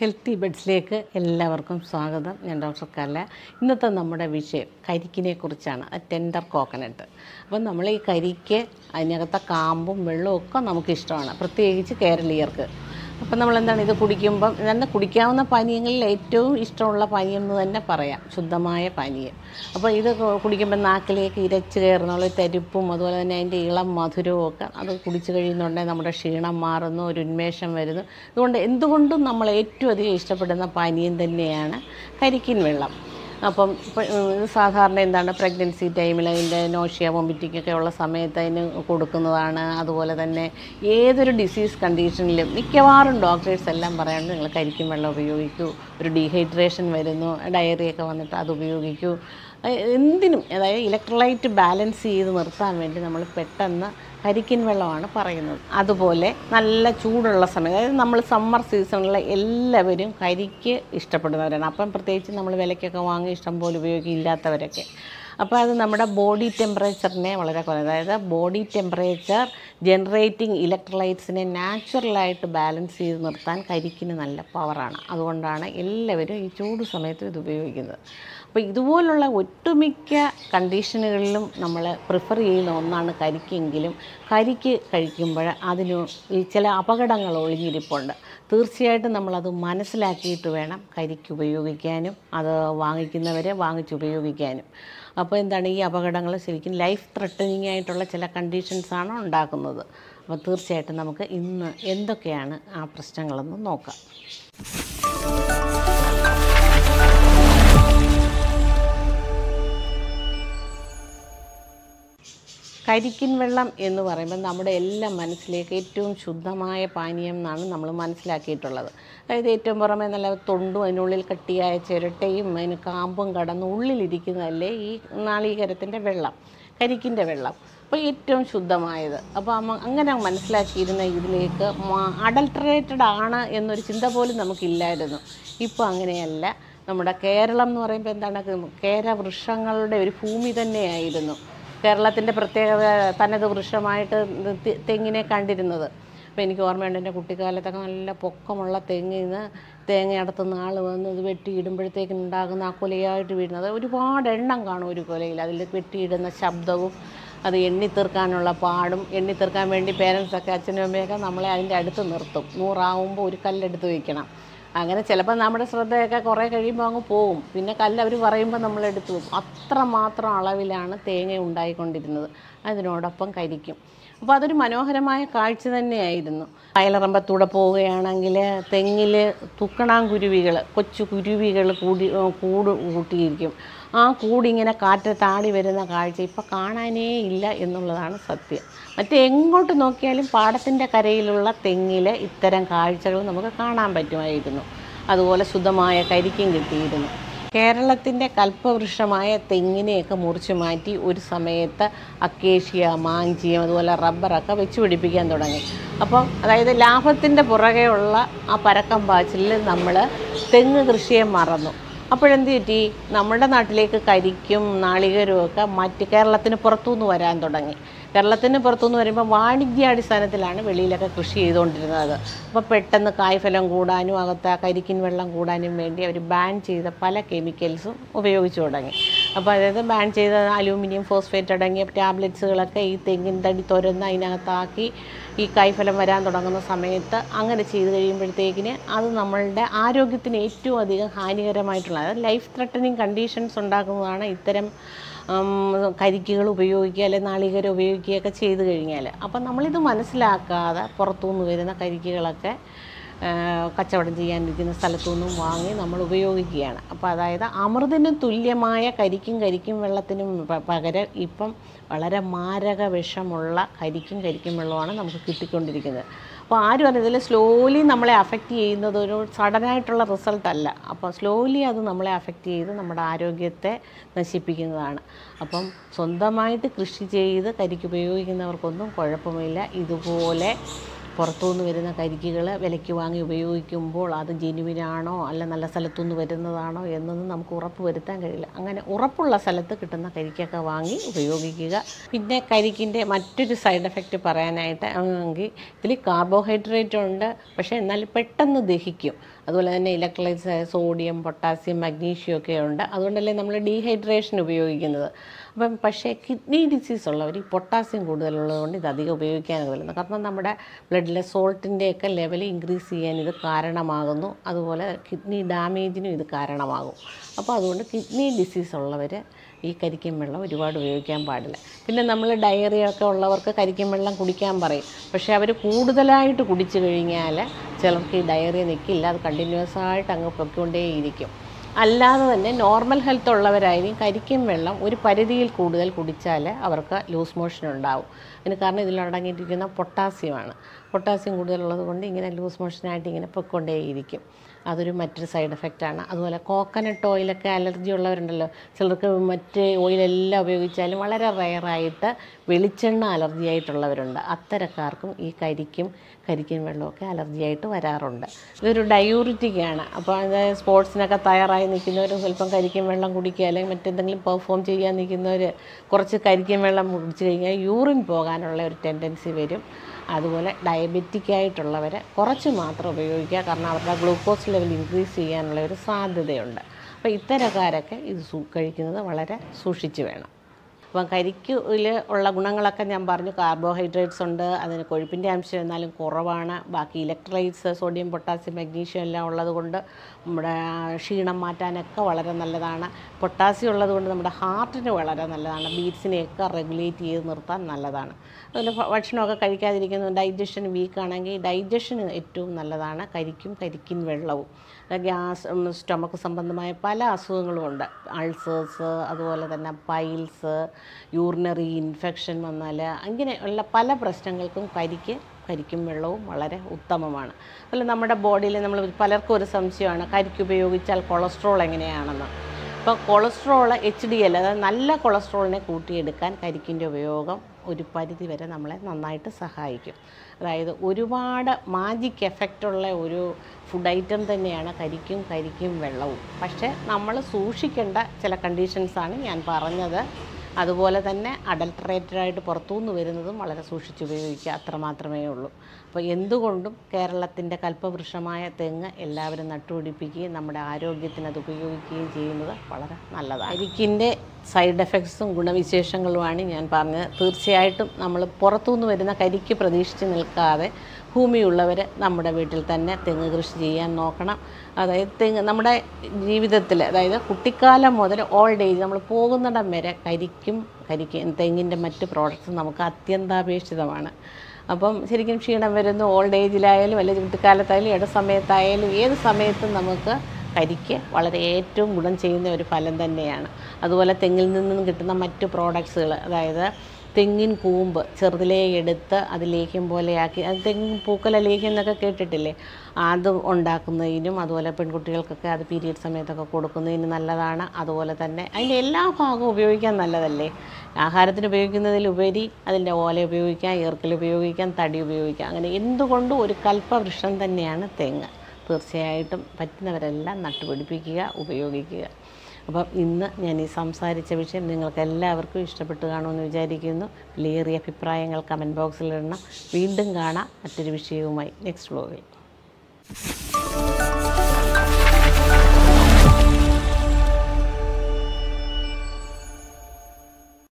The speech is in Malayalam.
ഹെൽത്തി ബെഡ്സിലേക്ക് എല്ലാവർക്കും സ്വാഗതം ഞാൻ ഡോക്ടർ കല ഇന്നത്തെ നമ്മുടെ വിഷയം കരിക്കിനെ കുറിച്ചാണ് ടെൻഡർ കോക്കനട്ട് അപ്പം നമ്മൾ ഈ കരിക്ക് അതിനകത്തെ കാമ്പും വെള്ളവും ഒക്കെ നമുക്ക് ഇഷ്ടമാണ് പ്രത്യേകിച്ച് കേരളീയർക്ക് അപ്പം നമ്മൾ എന്താണ് ഇത് കുടിക്കുമ്പം തന്നെ കുടിക്കാവുന്ന പാനീയങ്ങളിൽ ഏറ്റവും ഇഷ്ടമുള്ള പാനീയം എന്ന് തന്നെ പറയാം ശുദ്ധമായ പാനീയം അപ്പോൾ ഇത് കു- കുടിക്കുമ്പോൾ നാക്കിലേക്ക് ഇരച്ച് കയറുന്നുള്ള തരിപ്പും അതുപോലെ തന്നെ അതിൻ്റെ ഇളം മധുരവും ഒക്കെ അത് കുടിച്ചു കഴിയുന്നുണ്ടെങ്കിൽ നമ്മുടെ ക്ഷീണം മാറുന്നു ഒരു ഉന്മേഷം വരുന്നു അതുകൊണ്ട് എന്തുകൊണ്ടും നമ്മൾ ഏറ്റവും അധികം ഇഷ്ടപ്പെടുന്ന പാനീയം തന്നെയാണ് കരിക്കിൻ വെള്ളം അപ്പം ഇപ്പം ഇത് സാധാരണ എന്താണ് പ്രഗ്നൻസി ടൈമിൽ അതിൻ്റെ നോഷ്യ വൊമിറ്റിംഗ് ഒക്കെ ഉള്ള സമയത്ത് അതിന് കൊടുക്കുന്നതാണ് അതുപോലെ തന്നെ ഏതൊരു ഡിസീസ് കണ്ടീഷനിലും മിക്കവാറും ഡോക്ടേഴ്സ് എല്ലാം പറയാറുണ്ട് നിങ്ങൾ കരിക്കും വെള്ളം ഉപയോഗിക്കൂ ഒരു ഡീഹൈഡ്രേഷൻ വരുന്നു ഡയറിയൊക്കെ വന്നിട്ട് അത് ഉപയോഗിക്കൂ അഹ് എന്തിനും അതായത് ഇലക്ട്രോലൈറ്റ് ബാലൻസ് ചെയ്ത് നിർത്താൻ വേണ്ടി നമ്മൾ പെട്ടെന്ന് കരിക്കിൻ വെള്ളമാണ് പറയുന്നത് അതുപോലെ നല്ല ചൂടുള്ള സമയം അതായത് നമ്മൾ സമ്മർ സീസണിൽ എല്ലാവരും കരിക്ക് ഇഷ്ടപ്പെടുന്നവരാണ് അപ്പം പ്രത്യേകിച്ച് നമ്മൾ വിലയ്ക്കൊക്കെ വാങ്ങി ഇഷ്ടം പോലെ ഉപയോഗിക്കില്ലാത്തവരൊക്കെ അപ്പോൾ അത് നമ്മുടെ ബോഡി ടെമ്പറേച്ചറിനെ വളരെ കുറവ് അതായത് ബോഡി ടെമ്പറേച്ചർ ജനറേറ്റിംഗ് ഇലക്ട്രോലൈറ്റ്സിനെ നാച്ചുറലായിട്ട് ബാലൻസ് ചെയ്ത് നിർത്താൻ കരിക്കിന് നല്ല പവറാണ് അതുകൊണ്ടാണ് എല്ലാവരും ഈ ചൂട് സമയത്ത് ഇത് ഉപയോഗിക്കുന്നത് അപ്പോൾ ഇതുപോലുള്ള ഒട്ടുമിക്ക കണ്ടീഷനുകളിലും നമ്മൾ പ്രിഫർ ചെയ്യുന്ന ഒന്നാണ് കരിക്കെങ്കിലും കരിക്ക് കഴിക്കുമ്പോൾ അതിന് ഈ ചില അപകടങ്ങൾ ഒളിഞ്ഞിരിപ്പുണ്ട് തീർച്ചയായിട്ടും നമ്മളത് മനസ്സിലാക്കിയിട്ട് വേണം കരിക്ക് ഉപയോഗിക്കാനും അത് വാങ്ങിക്കുന്നവരെ വാങ്ങിച്ചുപയോഗിക്കാനും അപ്പോൾ എന്താണ് ഈ അപകടങ്ങൾ ശരിക്കും ലൈഫ് ത്രട്ടനിങ് ആയിട്ടുള്ള ചില കണ്ടീഷൻസാണ് ഉണ്ടാക്കുന്നത് അപ്പോൾ തീർച്ചയായിട്ടും നമുക്ക് ഇന്ന് എന്തൊക്കെയാണ് ആ പ്രശ്നങ്ങളെന്ന് നോക്കാം കരിക്കിൻ വെള്ളം എന്ന് പറയുമ്പോൾ നമ്മുടെ എല്ലാം മനസ്സിലേക്ക് ഏറ്റവും ശുദ്ധമായ പാനീയം എന്നാണ് നമ്മൾ മനസ്സിലാക്കിയിട്ടുള്ളത് അതായത് ഏറ്റവും പുറമെ നല്ല തൊണ്ടും അതിനുള്ളിൽ കട്ടിയായ ചിരട്ടയും അതിന് കാമ്പും കടന്ന് ഉള്ളിലിരിക്കുന്നതല്ലേ ഈ നാളീകരത്തിൻ്റെ വെള്ളം കരിക്കിൻ്റെ വെള്ളം അപ്പോൾ ഏറ്റവും ശുദ്ധമായത് അപ്പോൾ അമ്മ അങ്ങനെ മനസ്സിലാക്കിയിരുന്ന ഇതിലേക്ക് അഡൾട്ടറേറ്റഡ് ആണ് എന്നൊരു ചിന്ത പോലും നമുക്കില്ലായിരുന്നു ഇപ്പോൾ അങ്ങനെയല്ല നമ്മുടെ കേരളം എന്ന് പറയുമ്പോൾ എന്താണ് കേരവൃക്ഷങ്ങളുടെ ഒരു ഭൂമി തന്നെയായിരുന്നു കേരളത്തിൻ്റെ പ്രത്യേകത തനത് വൃക്ഷമായിട്ട് ഇത് തെ- തെങ്ങിനെ കണ്ടിരുന്നത് അപ്പോൾ എനിക്ക് ഓർമ്മയുണ്ട് എൻ്റെ കുട്ടിക്കാലത്തൊക്കെ നല്ല പൊക്കമുള്ള തെങ്ങിൽ നിന്ന് തേങ്ങ അടത്തുന്ന ആൾ വന്ന് ഇത് വെട്ടിയിടുമ്പോഴത്തേക്കും ഉണ്ടാകുന്ന ആ കൊലയായിട്ട് വീഴുന്നത് ഒരുപാട് എണ്ണം കാണും ഒരു കൊലയിൽ അതിൽ വെട്ടിയിടുന്ന ശബ്ദവും അത് എണ്ണിത്തീർക്കാനുള്ള പാടും എണ്ണിത്തീർക്കാൻ വേണ്ടി പേരൻസൊക്കെ അച്ഛനും അമ്മയൊക്കെ നമ്മളെ അതിൻ്റെ അടുത്ത് നിർത്തും നൂറാവുമ്പോൾ ഒരു കല്ലെടുത്ത് വയ്ക്കണം അങ്ങനെ ചിലപ്പോൾ നമ്മുടെ ശ്രദ്ധയൊക്കെ കുറേ കഴിയുമ്പോൾ അങ്ങ് പോകും പിന്നെ കല്ല് അവർ പറയുമ്പോൾ നമ്മൾ എടുത്തു പോകും അത്രമാത്രം അളവിലാണ് തേങ്ങ ഉണ്ടായിക്കൊണ്ടിരുന്നത് അതിനോടൊപ്പം കരിക്കും അപ്പോൾ അതൊരു മനോഹരമായ കാഴ്ച തന്നെയായിരുന്നു അയലറമ്പത്തൂടെ പോവുകയാണെങ്കിൽ തെങ്ങിൽ തുക്കണാങ്കുരുവികൾ കൊച്ചു കുരുവികൾ കൂടി കൂട് കൂട്ടിയിരിക്കും ആ കൂടിങ്ങനെ കാറ്റത്ത് ആടി വരുന്ന കാഴ്ച ഇപ്പോൾ കാണാനേ ഇല്ല എന്നുള്ളതാണ് സത്യം മറ്റേ എങ്ങോട്ട് നോക്കിയാലും പാടത്തിൻ്റെ കരയിലുള്ള തെങ്ങിൽ ഇത്തരം കാഴ്ചകൾ നമുക്ക് കാണാൻ പറ്റുമായിരുന്നു അതുപോലെ ശുദ്ധമായ കരിക്കും കിട്ടിയിരുന്നു കേരളത്തിൻ്റെ കൽപ്പവൃക്ഷമായ തെങ്ങിനെയൊക്കെ മുറിച്ച് മാറ്റി ഒരു സമയത്ത് അക്കേഷ്യ മാഞ്ചിയം അതുപോലെ റബ്ബറൊക്കെ വെച്ച് പിടിപ്പിക്കാൻ തുടങ്ങി അപ്പം അതായത് ലാഭത്തിൻ്റെ പുറകെയുള്ള ആ പരക്കം പാച്ചിലിൽ നമ്മൾ തെങ്ങ് കൃഷിയെ മറന്നു അപ്പോഴെന്ത് പറ്റി നമ്മുടെ നാട്ടിലേക്ക് കരിക്കും നാളികേരവും ഒക്കെ മറ്റ് കേരളത്തിന് പുറത്തുനിന്ന് വരാൻ തുടങ്ങി കേരളത്തിന് പുറത്തുനിന്ന് വരുമ്പോൾ വാണിജ്യാടിസ്ഥാനത്തിലാണ് വെളിയിലൊക്കെ കൃഷി ചെയ്തുകൊണ്ടിരുന്നത് അപ്പോൾ പെട്ടെന്ന് കായ്ഫലം കൂടാനും അകത്ത് ആ കരിക്കിൻ വെള്ളം കൂടാനും വേണ്ടി അവർ ബാൻ ചെയ്ത പല കെമിക്കൽസും ഉപയോഗിച്ചു തുടങ്ങി അപ്പോൾ അതായത് ബാൻ ചെയ്ത അലൂമിനിയം ഫോസ്ഫേറ്റ് അടങ്ങിയ ടാബ്ലറ്റ്സുകളൊക്കെ ഈ തെങ്ങിൻ തടി തുരന്ന് അതിനകത്താക്കി ഈ കായ്ഫലം വരാൻ തുടങ്ങുന്ന സമയത്ത് അങ്ങനെ ചെയ്ത് കഴിയുമ്പോഴത്തേക്കിന് അത് നമ്മളുടെ ആരോഗ്യത്തിന് ഏറ്റവും അധികം ഹാനികരമായിട്ടുള്ള അതായത് ലൈഫ് ത്രട്ടനിങ് കണ്ടീഷൻസ് ഉണ്ടാക്കുന്നതാണ് ഇത്തരം ഉം, കരിക്കുകൾ ഉപയോഗിക്കുക അല്ലെങ്കിൽ നാളികേരം ഉപയോഗിക്കുകയൊക്കെ ചെയ്ത് കഴിഞ്ഞാൽ അപ്പം നമ്മളിത് മനസ്സിലാക്കാതെ പുറത്തുനിന്ന് വരുന്ന കരിക്കുകളൊക്കെ ആ, കച്ചവടം ചെയ്യാനിരിക്കുന്ന സ്ഥലത്തു നിന്നും വാങ്ങി നമ്മൾ ഉപയോഗിക്കുകയാണ് അപ്പോൾ അതായത് അമൃതിന് തുല്യമായ കരിക്കും കരിക്കും വെള്ളത്തിനും പ- പകരം ഇപ്പം വളരെ മാരക വിഷമുള്ള കരിക്കും കരിക്കും വെള്ളമാണ് നമുക്ക് കിട്ടിക്കൊണ്ടിരിക്കുന്നത് അപ്പോൾ ആരും അറിയില്ല ഇതിൽ സ്ലോലി നമ്മളെ അഫക്റ്റ് ചെയ്യുന്നത് ഒരു സഡനായിട്ടുള്ള റിസൾട്ട് അല്ല അപ്പോൾ സ്ലോലി അത് നമ്മളെ അഫക്റ്റ് ചെയ്ത് നമ്മുടെ ആരോഗ്യത്തെ നശിപ്പിക്കുന്നതാണ് അപ്പം സ്വന്തമായിട്ട് കൃഷി ചെയ്ത് കരിക്ക് ഉപയോഗിക്കുന്നവർക്കൊന്നും കുഴപ്പമില്ല ഇതുപോലെ പുറത്തുനിന്ന് വരുന്ന കരിക്കുകൾ വിലയ്ക്ക് വാങ്ങി ഉപയോഗിക്കുമ്പോൾ അത് ജെനുവിനാണോ അല്ല നല്ല സ്ഥലത്തുനിന്ന് വരുന്നതാണോ എന്നൊന്നും നമുക്ക് ഉറപ്പ് വരുത്താൻ കഴിയില്ല അങ്ങനെ ഉറപ്പുള്ള സ്ഥലത്ത് കിട്ടുന്ന കരിക്കൊക്കെ വാങ്ങി ഉപയോഗിക്കുക പിന്നെ കരിക്കിൻ്റെ മറ്റൊരു സൈഡ് എഫക്റ്റ് പറയാനായിട്ട് ആണെങ്കിൽ ഇതിൽ കാർബോഹൈഡ്രേറ്റ് ഉണ്ട് പക്ഷേ എന്നാൽ പെട്ടെന്ന് ദഹിക്കും അതുപോലെ തന്നെ ഇലക്ട്രോലൈറ്റ്സ് സോഡിയം പൊട്ടാസ്യം മഗ്നീഷ്യം ഒക്കെ ഉണ്ട് അതുകൊണ്ടല്ലേ നമ്മൾ ഡീഹൈഡ്രേഷൻ ഉപയോഗിക്കുന്നത് അപ്പം പക്ഷേ കിഡ്നി ഡിസീസ് ഉള്ളവർ ഈ പൊട്ടാസ്യം കൂടുതലുള്ളതുകൊണ്ട് ഇത് അധികം ഉപയോഗിക്കാൻ വരുന്നത് കാരണം നമ്മുടെ ബ്ലഡിലെ സോൾട്ടിൻ്റെയൊക്കെ ലെവൽ ഇൻക്രീസ് ചെയ്യാൻ ഇത് കാരണമാകുന്നു അതുപോലെ കിഡ്നി ഡാമേജിനും ഇത് കാരണമാകും അപ്പോൾ അതുകൊണ്ട് കിഡ്നി ഡിസീസ് ഉള്ളവർ ഈ കരിക്കും വെള്ളം ഒരുപാട് ഉപയോഗിക്കാൻ പാടില്ല പിന്നെ നമ്മൾ ഡയറിയ ഒക്കെ ഉള്ളവർക്ക് കരിക്കും വെള്ളം കുടിക്കാൻ പറയും പക്ഷേ അവർ കൂടുതലായിട്ട് കുടിച്ചു കഴിഞ്ഞാൽ ചിലർക്ക് ഈ ഡയറിയ നിൽക്കില്ല അത് കണ്ടിന്യൂസ് ആയിട്ട് അങ്ങ് പൊയ്ക്കൊണ്ടേയിരിക്കും അല്ലാതെ തന്നെ നോർമൽ ഹെൽത്ത് ഉള്ളവരായിരിക്കും കരിക്കും വെള്ളം ഒരു പരിധിയിൽ കൂടുതൽ കുടിച്ചാൽ അവർക്ക് ലൂസ് മോഷൻ ഉണ്ടാവും അതിന് കാരണം ഇതിലടങ്ങിയിരിക്കുന്ന പൊട്ടാസ്യമാണ് പൊട്ടാസ്യം കൂടുതലുള്ളത് കൊണ്ട് ഇങ്ങനെ ലൂസ് മോഷനായിട്ട് ഇങ്ങനെ പൊയ്ക്കൊണ്ടേയിരിക്കും അതൊരു മറ്റൊരു സൈഡ് എഫക്റ്റാണ് അതുപോലെ കോക്കനട്ട് ഓയിലൊക്കെ അലർജി ഉള്ളവരുണ്ടല്ലോ ചിലർക്ക് മറ്റ് ഓയിലെല്ലാം ഉപയോഗിച്ചാലും വളരെ റയറായിട്ട് വെളിച്ചെണ്ണ അലർജി ആയിട്ടുള്ളവരുണ്ട് അത്തരക്കാർക്കും ഈ കരിക്കും കരിക്കും വെള്ളമൊക്കെ അലർജി ആയിട്ട് വരാറുണ്ട് ഇതൊരു ഡയൂറിറ്റിക്കാണ് അപ്പോൾ അത് സ്പോർട്സിനൊക്കെ തയ്യാറായി നിൽക്കുന്നവർ സ്വല്പം കരിക്കും വെള്ളം കുടിക്കുക അല്ലെങ്കിൽ മറ്റെന്തെങ്കിലും പെർഫോം ചെയ്യാൻ നിൽക്കുന്നവർ കുറച്ച് കരിക്കും വെള്ളം കുടിച്ച് കഴിഞ്ഞാൽ യൂറിൻ പോകാനുള്ള ഒരു ടെൻഡൻസി വരും അതുപോലെ ഡയബറ്റിക് ആയിട്ടുള്ളവർ കുറച്ച് മാത്രം ഉപയോഗിക്കുക കാരണം അവരുടെ ഗ്ലൂക്കോസ് ലെവൽ ഇൻക്രീസ് ചെയ്യാനുള്ള ഒരു സാധ്യതയുണ്ട് അപ്പോൾ ഇത്തരക്കാരൊക്കെ ഇത് സൂ കഴിക്കുന്നത് വളരെ സൂക്ഷിച്ച് വേണം അപ്പം കരിക്കിൽ ഉള്ള ഗുണങ്ങളൊക്കെ ഞാൻ പറഞ്ഞു കാർബോഹൈഡ്രേറ്റ്സ് ഉണ്ട് അതിന് കൊഴുപ്പിൻ്റെ അംശം എന്നാലും കുറവാണ് ബാക്കി ഇലക്ട്രോലൈറ്റ്സ് സോഡിയം പൊട്ടാസ്യം മഗ്നീഷ്യം എല്ലാം ഉള്ളത് കൊണ്ട് നമ്മുടെ ക്ഷീണം മാറ്റാനൊക്കെ വളരെ നല്ലതാണ് പൊട്ടാസ്യം ഉള്ളത് കൊണ്ട് നമ്മുടെ ഹാർട്ടിന് വളരെ നല്ലതാണ് ബീറ്റ്സിനെയൊക്കെ റെഗുലേറ്റ് ചെയ്ത് നിർത്താൻ നല്ലതാണ് അതുപോലെ ഭ- ഭക്ഷണമൊക്കെ കഴിക്കാതിരിക്കുന്നു ഡൈജഷൻ വീക്കാണെങ്കിൽ ഡൈജഷന് ഏറ്റവും നല്ലതാണ് കരിക്കും കരിക്കിൻ വെള്ളവും ഗ്യാസ് സ്റ്റൊമക്ക് സംബന്ധമായ പല അസുഖങ്ങളും ഉണ്ട് അൾസേഴ്സ് അതുപോലെ തന്നെ പൈൽസ് യൂറിനറി ഇൻഫെക്ഷൻ വന്നാൽ അങ്ങനെയുള്ള പല പ്രശ്നങ്ങൾക്കും കരിക്ക് കരിക്കും വെള്ളവും വളരെ ഉത്തമമാണ് അതുപോലെ നമ്മുടെ ബോഡിയിൽ നമ്മൾ പലർക്കും ഒരു സംശയമാണ് കരിക്ക് ഉപയോഗിച്ചാൽ കൊളസ്ട്രോൾ എങ്ങനെയാണെന്ന് അപ്പോൾ കൊളസ്ട്രോൾ എച്ച് ഡി എൽ അതായത് നല്ല കൊളസ്ട്രോളിനെ കൂട്ടിയെടുക്കാൻ കരിക്കിൻ്റെ ഉപയോഗം ഒരു പരിധി വരെ നമ്മളെ നന്നായിട്ട് സഹായിക്കും അതായത് ഒരുപാട് മാജിക് എഫക്റ്റുള്ള ഒരു ഫുഡ് ഐറ്റം തന്നെയാണ് കരിക്കും കരിക്കും വെള്ളവും പക്ഷേ നമ്മൾ സൂക്ഷിക്കേണ്ട ചില കണ്ടീഷൻസാണ് ഞാൻ പറഞ്ഞത് അതുപോലെ തന്നെ അഡൾട്ടറേറ്റഡ് ആയിട്ട് പുറത്തുനിന്ന് വരുന്നതും വളരെ സൂക്ഷിച്ച് ഉപയോഗിക്കുക അത്ര മാത്രമേ ഉള്ളൂ അപ്പോൾ എന്തുകൊണ്ടും കേരളത്തിൻ്റെ കൽപ്പവൃക്ഷമായ തെങ്ങ് എല്ലാവരും നട്ടുപിടിപ്പിക്കുകയും നമ്മുടെ ആരോഗ്യത്തിന് അത് ഉപയോഗിക്കുകയും ചെയ്യുന്നത് വളരെ നല്ലതാണ് അരിക്കിൻ്റെ സൈഡ് എഫക്ട്സും ഗുണവിശേഷങ്ങളുമാണ് ഞാൻ പറഞ്ഞത് തീർച്ചയായിട്ടും നമ്മൾ പുറത്തുനിന്ന് വരുന്ന കരിക്ക് പ്രതീക്ഷിച്ച് നിൽക്കാതെ ഭൂമിയുള്ളവർ നമ്മുടെ വീട്ടിൽ തന്നെ തെങ്ങ് കൃഷി ചെയ്യാൻ നോക്കണം അതായത് തെങ്ങ് നമ്മുടെ ജീവിതത്തിൽ അതായത് കുട്ടിക്കാലം മുതൽ ഓൾഡ് ഏജ് നമ്മൾ പോകുന്നിടം വരെ കരിക്കും കരിക്ക് തെങ്ങിൻ്റെ മറ്റ് പ്രോഡക്റ്റ്സ് നമുക്ക് അത്യന്താപേക്ഷിതമാണ് അപ്പം ശരിക്കും ക്ഷീണം വരുന്നു ഓൾഡ് ഏജിലായാലും അല്ലെങ്കിൽ കുട്ടിക്കാലത്തായാലും ഇട സമയത്തായാലും ഏത് സമയത്തും നമുക്ക് കരിക്ക് വളരെ ഏറ്റവും ഗുണം ചെയ്യുന്ന ഒരു ഫലം തന്നെയാണ് അതുപോലെ തെങ്ങിൽ നിന്നും കിട്ടുന്ന മറ്റ് പ്രോഡക്ട്സുകൾ അതായത് തെങ്ങിൻ കൂമ്പ് ചെറുതിലേ എടുത്ത് അത് ലേഹ്യം പോലെയാക്കി അത് തെങ്ങിൻ പൂക്കല ലേഹ്യം എന്നൊക്കെ കേട്ടിട്ടില്ലേ അത് ഉണ്ടാക്കുന്നതിനും അതുപോലെ പെൺകുട്ടികൾക്കൊക്കെ അത് പീരീഡ് സമയത്തൊക്കെ കൊടുക്കുന്നതിന് നല്ലതാണ് അതുപോലെ തന്നെ അതിൻ്റെ എല്ലാ ഭാഗവും ഉപയോഗിക്കാൻ നല്ലതല്ലേ ആഹാരത്തിന് ഉപയോഗിക്കുന്നതിലുപരി അതിൻ്റെ ഓല ഉപയോഗിക്കാം ഈർക്കൽ ഉപയോഗിക്കാം തടി ഉപയോഗിക്കാം അങ്ങനെ എന്തുകൊണ്ടും ഒരു കൽപ്പവൃക്ഷം തന്നെയാണ് തെങ്ങ് തീർച്ചയായിട്ടും പറ്റുന്നവരെല്ലാം നട്ടുപിടിപ്പിക്കുക ഉപയോഗിക്കുക അപ്പം ഇന്ന് ഞാൻ ഈ സംസാരിച്ച വിഷയം നിങ്ങൾക്ക് എല്ലാവർക്കും ഇഷ്ടപ്പെട്ട് കാണുമെന്ന് വിചാരിക്കുന്നു വിലയേറിയ അഭിപ്രായങ്ങൾ കമൻറ്റ് ബോക്സിൽ ഇടണം വീണ്ടും കാണാം മറ്റൊരു വിഷയവുമായി നെക്സ്റ്റ് വ്ലോഗിൽ